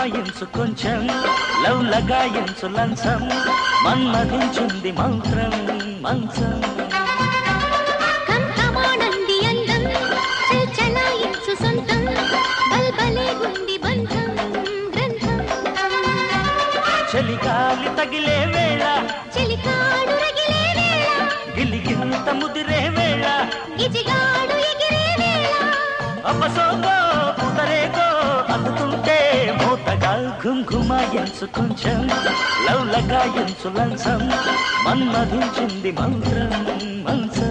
గుమాయించు కొంచెం లవ్ లగాయించు లంచం మన్మధించుంది మంత్రం మంచం కంఠమానంది అందం చలాయించు సొంతం బల్బలే గుండి బంధం గ్రంథం చలిగాలి తగిలే వేళ చెలికాడు రగిలే వేళ గిలిగింత ముదిరే వేళ గిజిగాడు ఎగిరే వేళ అపసోగో పుదరేగో అందుతుంటే మూతగా ఘుంఘుమాయించు కొంచెం లవ్ లగాయించు లంచం మన్మధించింది మంత్రం మంచం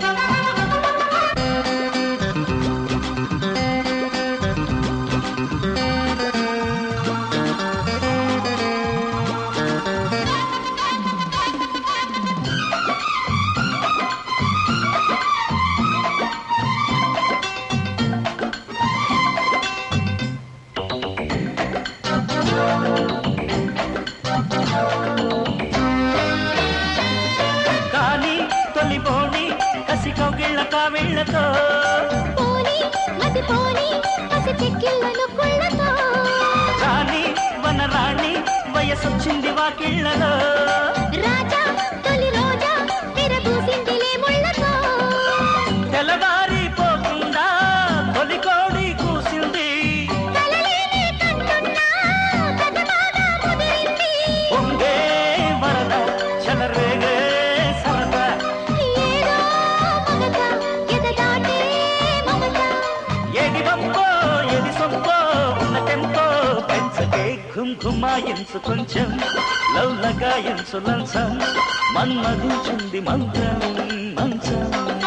కానీ తొలిపోని కసి కౌగిళ్ళ కావిళ్ళతో పోని మతి పోని పసి చెక్కిళ్ళను కుళ్ళతో రాణి వనరాణి వయసొచ్చింది వాకిళ్ళలో రాజా తొలి రోజా విరబూసిందిలే ముళ్ళతో తెల్లవారిపోకుండా తొలి కోడి కూసింది కలలేని కంటున్నా గగమాగా ముదిరింది పొంగే వరద చెలరేగే సరద ఏదో మగత ఎదదాటే మమత ఏది వంపో ఏది సొంపో ఉన్న టెంపో పెంచకే ఘుంఘుమాయించు కొంచెం లవ్ లగాయించు లంచం మన్మధించింది మంత్రం మంచం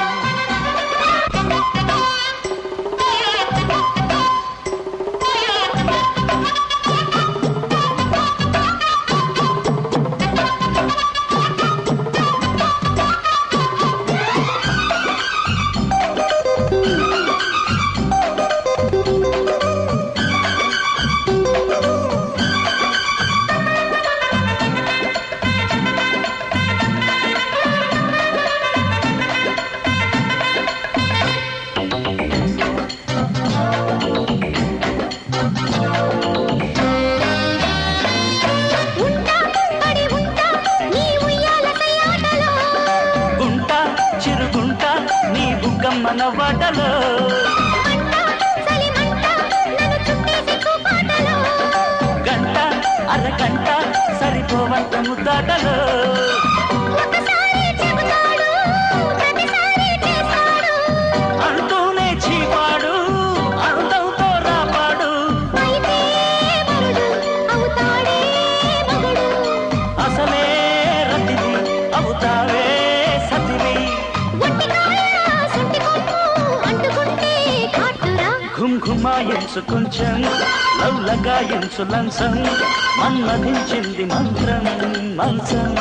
ఉంటా పడి ఉంటా నీ ఉయ్యాల కయ్యాటలో గుంట చిరుగుంట నీ బుగ్గమ్మన వాటలో మంట చలిమంట నన్ను చుట్టేసి కూపాటలో గంట అరగంట సరిపోవంత ముద్దాటలో ఒకసారి చెబుతాడు ప్రతిసారి చేస్తాడు అంటూనే చీపాడు అందంతో రాపాడు అయితే మరుడు అవుతాడే మగుడు అసలే రతివి అవుతావే సతివి ఒట్టి కాళ్ళ సుంటి కొమ్ము అంటుకుంటే కాటురా ఘుంఘుమాయించు కొంచెం లవ్ లగాయించు లంచం మన్మధించింది మంత్రం మంచం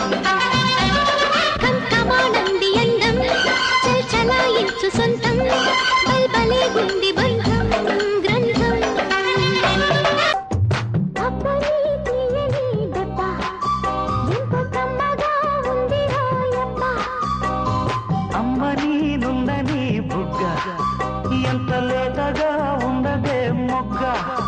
కంకమానంది అందం చలాయించు సొంతం బల్బలే గుండి బంధం గ్రంథం అబ్బని తీయని దెబ్బ ఎంత కమ్మగా ఉంది రోయబ్బ అమ్మని నుందని బుగ్గ ఎంత లేతగా ఉండదే మొగ్గ